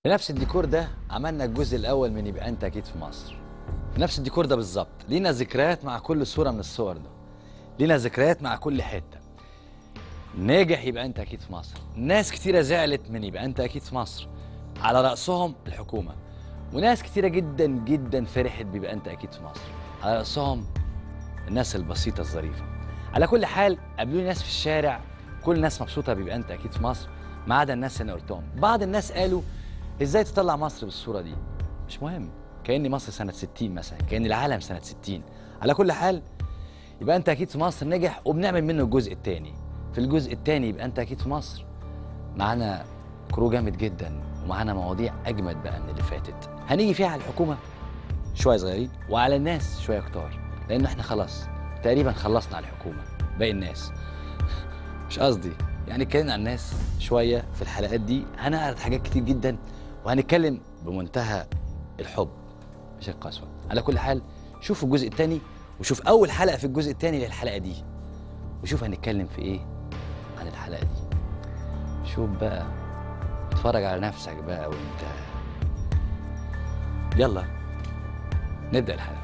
بنفس الديكور ده عملنا الجزء الاول من يبقى انت اكيد في مصر بنفس الديكور ده بالظبط لينا ذكريات مع كل صوره من الصور ده لينا ذكريات مع كل حته ناجح يبقى انت اكيد في مصر ناس كتيره زعلت من يبقى انت اكيد في مصر على راسهم الحكومه وناس كتيره جدا جدا فرحت بيبقى انت اكيد في مصر على راسهم الناس البسيطه الظريفه على كل حال قابلوني ناس في الشارع كل الناس مبسوطه بيبقى انت اكيد في مصر ما عدا الناس اللي أنا قلتهم بعض الناس قالوا ازاي تطلع مصر بالصوره دي مش مهم كأن مصر سنه 60 مثلا كأن العالم سنه 60 على كل حال يبقى انت اكيد في مصر نجح وبنعمل منه الجزء الثاني في الجزء الثاني يبقى انت اكيد في مصر معانا كرو جامد جدا ومعانا مواضيع اجمد بقى من اللي فاتت هنيجي فيها على الحكومه شويه صغيرين وعلى الناس شويه كتار لان احنا خلاص تقريبا خلصنا على الحكومه باقي الناس مش قصدي يعني اتكلمنا عن الناس شويه في الحلقات دي هنعرض حاجات كتير جدا وهنتكلم بمنتهى الحب مش القسوه على كل حال شوفوا الجزء الثاني وشوف اول حلقه في الجزء الثاني للحلقه دي وشوف هنتكلم في ايه عن الحلقه دي شوف بقى اتفرج على نفسك بقى وانت يلا نبدا الحلقه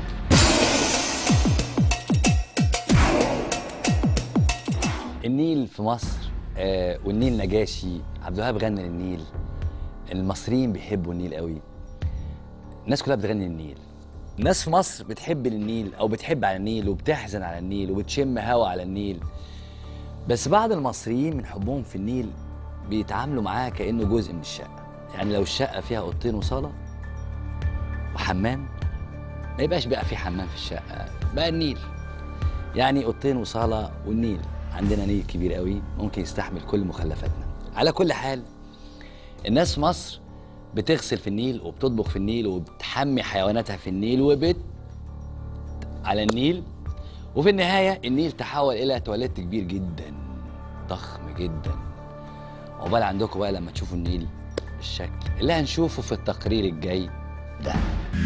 النيل في مصر آه والنيل نجاشي عبد الوهاب غنى للنيل المصريين بيحبوا النيل قوي الناس كلها بتغني للنيل الناس في مصر بتحب النيل او بتحب على النيل وبتحزن على النيل وبتشم هوا على النيل بس بعض المصريين من حبهم في النيل بيتعاملوا معاه كانه جزء من الشقه يعني لو الشقه فيها اوضتين وصاله وحمام ما يبقاش بقى في حمام في الشقه بقى النيل يعني اوضتين وصاله والنيل عندنا نيل كبير قوي ممكن يستحمل كل مخلفاتنا على كل حال الناس في مصر بتغسل في النيل وبتطبخ في النيل وبتحمي حيواناتها في النيل وبت على النيل وفي النهاية النيل تحول إلى تواليت كبير جدا ضخم جدا عقبال عندكم بقى لما تشوفوا النيل بالشكل اللي هنشوفه في التقرير الجاي ده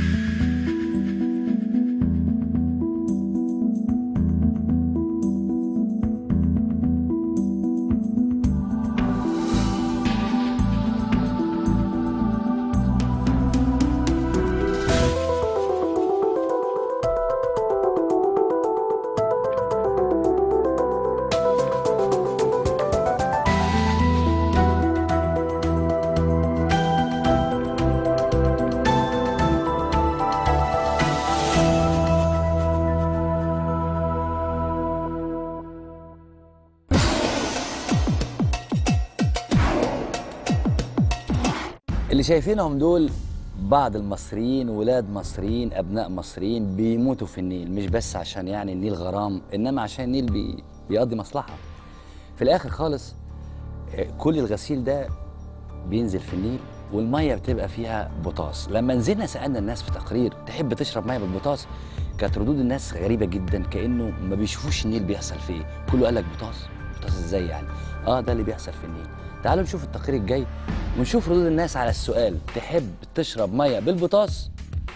اللي شايفينهم دول بعض المصريين ولاد مصريين ابناء مصريين بيموتوا في النيل مش بس عشان يعني النيل غرام انما عشان النيل بي بيقضي مصلحه في الاخر خالص آه، كل الغسيل ده بينزل في النيل والميه بتبقى فيها بوتاص لما نزلنا سالنا الناس في تقرير تحب تشرب ميه بالبوتاص كانت ردود الناس غريبه جدا كانه ما بيشوفوش النيل بيحصل فيه ايه كله قال لك بوتاص بوتاص ازاي يعني اه ده اللي بيحصل في النيل تعالوا نشوف التقرير الجاي ونشوف ردود الناس على السؤال تحب تشرب ميه بالبوتاص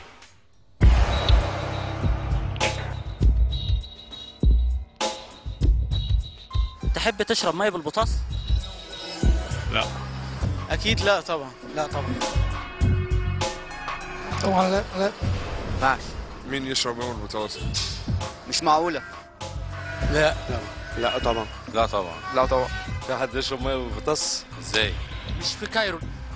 تحب تشرب ميه بالبطاس لا اكيد لا طبعا لا طبعا طبعا لا لا ينفعش مين يشرب ميه بالبوتاص؟ مش معقوله لا لا طبعا لا طبعا لا طبعا في حد يشرب ميه بالبوتاص؟ ازاي؟ مش في كايرو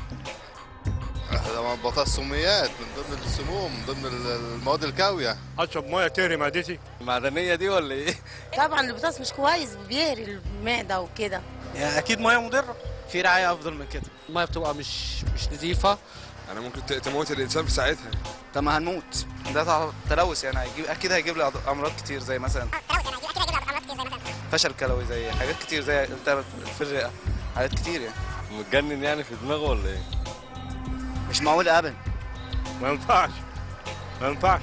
طبعا بطاطس سميات من ضمن السموم من ضمن المواد الكاويه اشرب ميه تهري معدتي معدنيه دي ولا ايه؟ طبعا البطاطس مش كويس بيهري المعده وكده يعني اكيد ميه مضره في رعايه افضل من كده الميه بتبقى مش مش نظيفه انا ممكن ت- تموت الانسان في ساعتها طب ما هنموت ده تع- تلوث يعني هيجيب اكيد هيجيب لي أض- امراض كتير زي مثلا فشل كلوي زي حاجات كتير زي التهاب في الرئه حاجات كتير يعني متجنن يعني في دماغه ولا ايه؟ مش معقول ابدا ما ينفعش ما ينفعش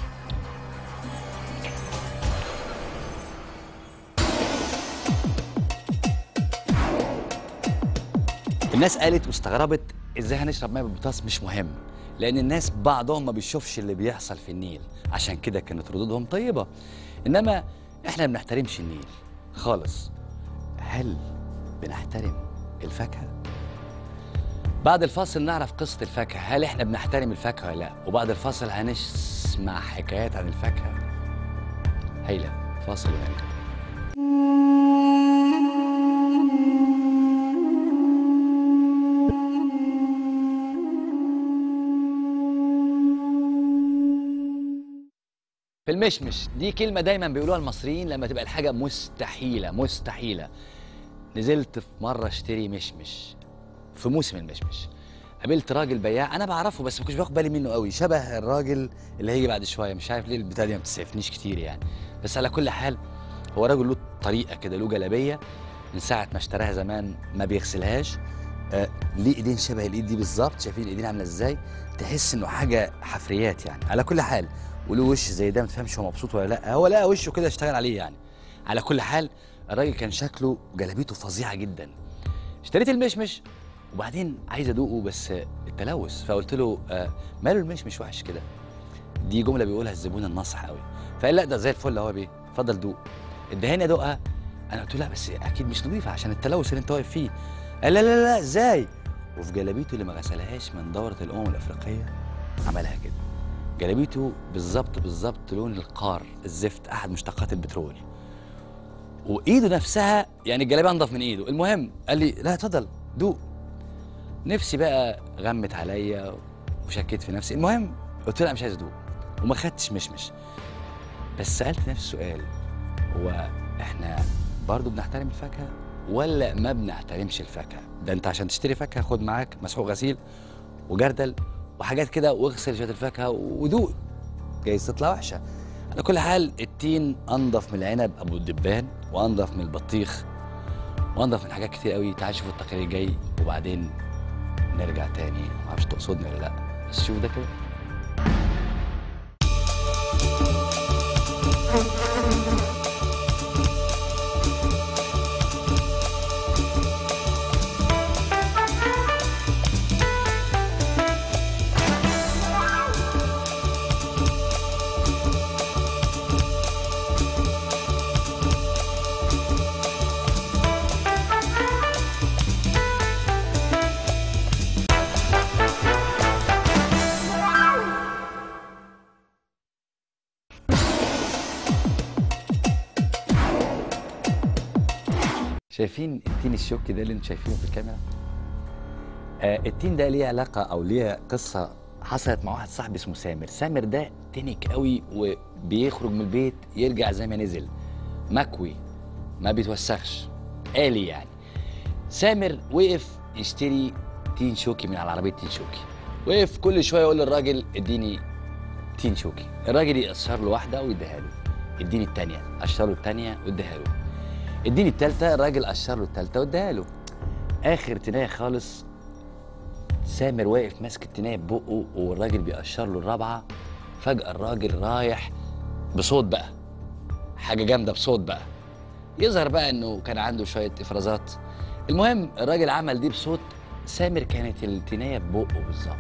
الناس قالت واستغربت ازاي هنشرب ميه بالبوتاص مش مهم لان الناس بعضهم ما بيشوفش اللي بيحصل في النيل عشان كده كانت ردودهم طيبه انما احنا ما بنحترمش النيل خالص هل بنحترم الفاكهه بعد الفاصل نعرف قصة الفاكهة هل احنا بنحترم الفاكهة ولا لا وبعد الفاصل هنسمع حكايات عن الفاكهة هيلا فاصل ونرجع في المشمش دي كلمة دايما بيقولوها المصريين لما تبقى الحاجة مستحيلة مستحيلة نزلت في مرة اشتري مشمش في موسم المشمش قابلت راجل بياع انا بعرفه بس ما كنتش باخد بالي منه قوي شبه الراجل اللي هيجي بعد شويه مش عارف ليه البتاع دي ما بتسعفنيش كتير يعني بس على كل حال هو راجل له طريقه كده له جلابيه من ساعه ما اشتراها زمان ما بيغسلهاش آه ليه ايدين شبه الايد دي بالظبط شايفين الايدين عامله ازاي تحس انه حاجه حفريات يعني على كل حال وله وش زي ده ما تفهمش هو مبسوط ولا لا هو لقى وشه كده اشتغل عليه يعني على كل حال الراجل كان شكله جلابيته فظيعه جدا اشتريت المشمش وبعدين عايز ادوقه بس التلوث فقلت له آه ماله المشمش وحش كده دي جمله بيقولها الزبون الناصح قوي فقال لا ده زي الفل اهو يا بيه اتفضل دوق ادهاني ادوقها انا قلت له لا بس اكيد مش نظيفه عشان التلوث اللي انت واقف فيه قال لا لا لا ازاي وفي جلابيته اللي ما غسلهاش من دوره الامم الافريقيه عملها كده جلابيته بالظبط بالظبط لون القار الزفت احد مشتقات البترول وايده نفسها يعني الجلابيه انضف من ايده المهم قال لي لا اتفضل دوق نفسي بقى غمت عليا وشكيت في نفسي المهم قلت له لا مش عايز ادوق وما خدتش مشمش بس سالت نفسي سؤال هو احنا برضو بنحترم الفاكهه ولا ما بنحترمش الفاكهه ده انت عشان تشتري فاكهه خد معاك مسحوق غسيل وجردل وحاجات كده واغسل شويه الفاكهه ودوق جايز تطلع وحشه على كل حال التين انضف من العنب ابو الدبان وانضف من البطيخ وانضف من حاجات كتير قوي تعال شوف التقرير الجاي وبعدين نرجع تاني معرفش تقصدني ولا لا بس شوف ده كده شايفين التين الشوكي ده اللي انتم شايفينه في الكاميرا آه التين ده ليه علاقه او ليه قصه حصلت مع واحد صاحبي اسمه سامر سامر ده تنك قوي وبيخرج من البيت يرجع زي ما نزل مكوي ما بيتوسخش آلي يعني سامر وقف يشتري تين شوكي من على عربيه تين شوكي وقف كل شويه يقول للراجل اديني تين شوكي الراجل يقشر له واحده ويديها له اديني الثانيه قشر له الثانيه واديها له اديني التالتة الراجل قشر له التالتة واداها له اخر تنايه خالص سامر واقف ماسك التنايه ببقه والراجل بيقشر له الرابعه فجاه الراجل رايح بصوت بقى حاجه جامده بصوت بقى يظهر بقى انه كان عنده شويه افرازات المهم الراجل عمل دي بصوت سامر كانت التنايه ببقه بالظبط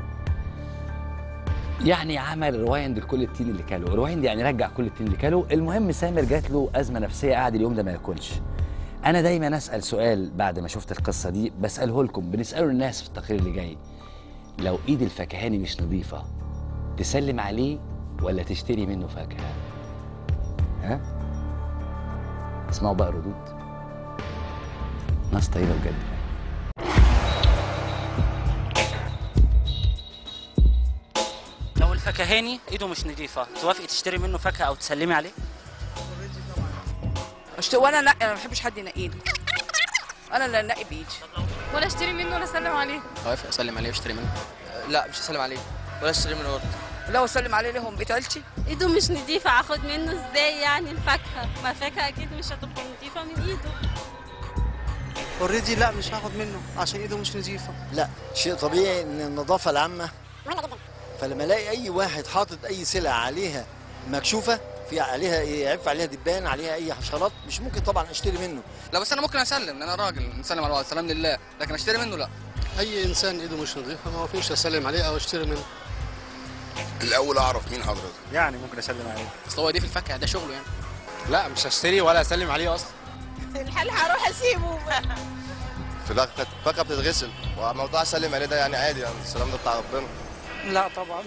يعني عمل روايند لكل التين اللي كاله روايند يعني رجع كل التين اللي كاله المهم سامر جات له ازمه نفسيه قعد اليوم ده ما ياكلش انا دايما اسال سؤال بعد ما شفت القصه دي بساله لكم بنساله الناس في التقرير اللي جاي لو ايد الفكهاني مش نظيفه تسلم عليه ولا تشتري منه فاكهه ها اسمعوا بقى ردود ناس طيبه بجد لو الفكهاني ايده مش نظيفه توافقي تشتري منه فاكهه او تسلمي عليه أشت... وانا لا انا ما بحبش حد ينقيني انا اللي انقي بايدي ولا اشتري منه ولا اسلم عليه اوافق اسلم عليه واشتري منه لا مش هسلم عليه ولا اشتري منه برضه لو اسلم عليه لهم بيت عيلتي ايده مش نظيفه هاخد منه ازاي يعني الفاكهه ما الفاكهه اكيد مش هتبقى نظيفه من ايده اوريدي لا مش هاخد منه عشان ايده مش نظيفه لا شيء طبيعي ان النظافه العامه مهمه جدا فلما الاقي اي واحد حاطط اي سلعه عليها مكشوفه في عليها يعف عليها دبان عليها اي حشرات مش ممكن طبعا اشتري منه لا بس انا ممكن اسلم لان انا راجل نسلم على بعض سلام لله لكن اشتري منه لا اي انسان ايده مش نظيفه ما فيش اسلم عليه او اشتري منه الاول اعرف مين حضرتك يعني ممكن اسلم عليه اصل هو دي في الفاكهه ده شغله يعني لا مش هشتري ولا اسلم عليه اصلا الحال هروح اسيبه في في الاخر فاكهه بتتغسل وموضوع سلم عليه ده يعني عادي يعني السلام ده بتاع ربنا لا طبعا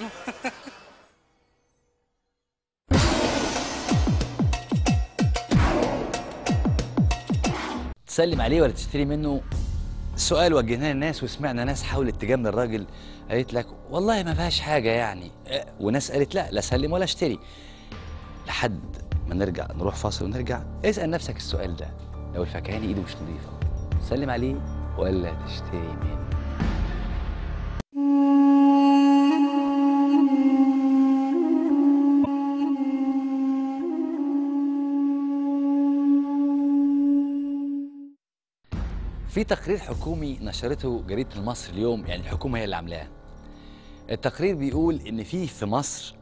تسلم عليه ولا تشتري منه سؤال وجهناه للناس وسمعنا ناس حاولت تجامل الراجل قالت لك والله ما فيهاش حاجه يعني آه، وناس قالت لا لا سلم ولا اشتري لحد ما نرجع نروح فاصل ونرجع اسال نفسك السؤال ده لو الفكهاني ايده مش نظيفه تسلم عليه ولا تشتري منه في تقرير حكومي نشرته جريدة المصري اليوم يعني الحكومة هي اللي عاملاه التقرير بيقول إن في في مصر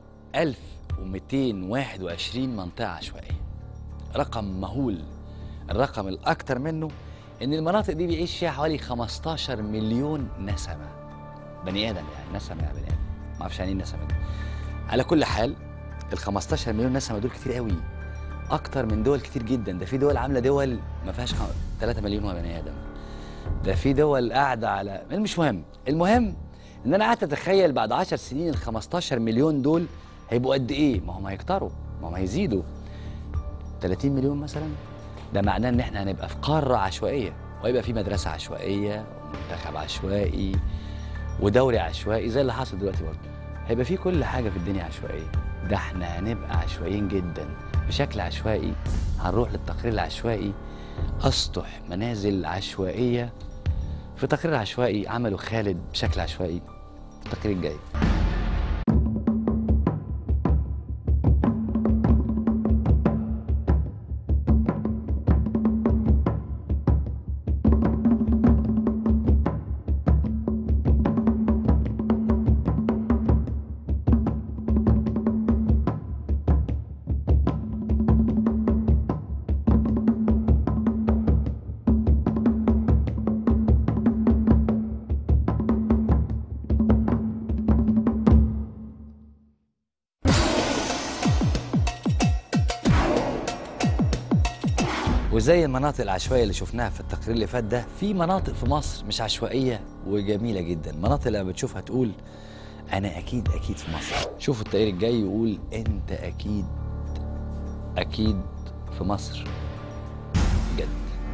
1221 منطقة عشوائية رقم مهول الرقم الأكثر منه إن المناطق دي بيعيش فيها حوالي 15 مليون نسمة بني آدم يعني نسمة يعني بني آدم ما أعرفش يعني إيه نسمة دي على كل حال ال 15 مليون نسمة دول كتير قوي أكتر من دول كتير جدا ده في دول عاملة دول ما فيهاش خم- 3 مليون بني آدم ده في دول قاعده على مش مهم المهم ان انا قعدت اتخيل بعد 10 سنين ال 15 مليون دول هيبقوا قد ايه ما هم هيكتروا ما هم هيزيدوا 30 مليون مثلا ده معناه ان احنا هنبقى في قاره عشوائيه وهيبقى في مدرسه عشوائيه ومنتخب عشوائي ودوري عشوائي زي اللي حاصل دلوقتي برضه هيبقى في كل حاجه في الدنيا عشوائيه ده احنا هنبقى عشوائيين جدا بشكل عشوائي هنروح للتقرير العشوائي اسطح منازل عشوائيه في تقرير عشوائي عمله خالد بشكل عشوائي التقرير الجاي وزي المناطق العشوائيه اللي شفناها في التقرير اللي فات ده في مناطق في مصر مش عشوائيه وجميله جدا مناطق لما بتشوفها تقول انا اكيد اكيد في مصر شوفوا التقرير الجاي يقول انت اكيد اكيد في مصر بجد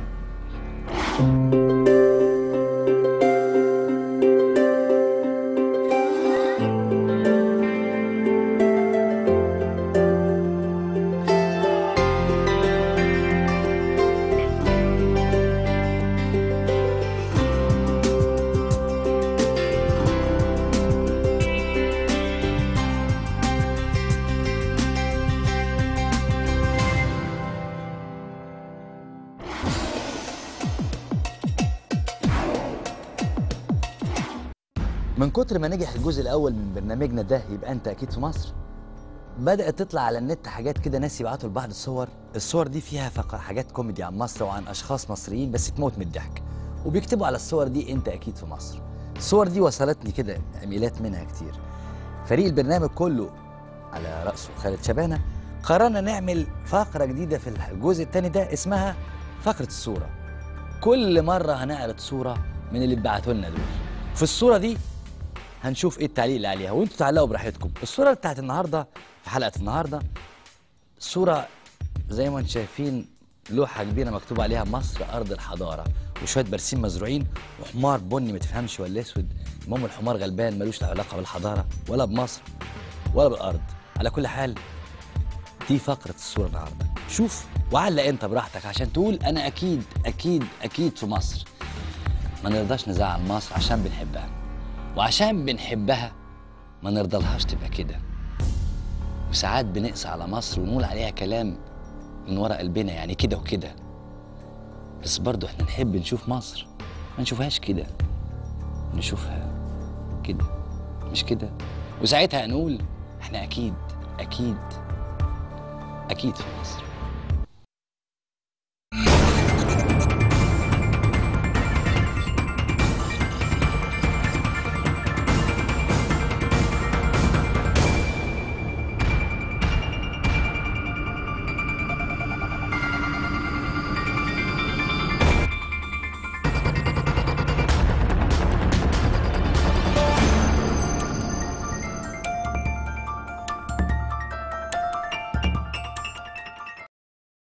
من كتر ما نجح الجزء الاول من برنامجنا ده يبقى انت اكيد في مصر بدات تطلع على النت حاجات كده ناس يبعتوا لبعض الصور الصور دي فيها فق- حاجات كوميدي عن مصر وعن اشخاص مصريين بس تموت من الضحك وبيكتبوا على الصور دي انت اكيد في مصر الصور دي وصلتني كده ايميلات منها كتير فريق البرنامج كله على راسه خالد شبانه قررنا نعمل فقره جديده في الجزء الثاني ده اسمها فقره الصوره كل مره هنعرض صوره من اللي اتبعتوا لنا دول في الصوره دي هنشوف ايه التعليق اللي عليها وانتوا تعلقوا براحتكم الصوره بتاعت النهارده في حلقه النهارده صوره زي ما انتم شايفين لوحه كبيره مكتوب عليها مصر ارض الحضاره وشويه برسيم مزروعين وحمار بني ما تفهمش ولا اسود المهم الحمار غلبان ملوش علاقه بالحضاره ولا بمصر ولا بالارض على كل حال دي فقره الصوره النهارده شوف وعلق انت براحتك عشان تقول انا اكيد اكيد اكيد في مصر ما نرضاش نزعل مصر عشان بنحبها وعشان بنحبها ما نرضلهاش تبقى كده وساعات بنقسى على مصر ونقول عليها كلام من ورا قلبنا يعني كده وكده بس برضه احنا نحب نشوف مصر ما نشوفهاش كده نشوفها كده مش كده وساعتها هنقول احنا اكيد اكيد اكيد في مصر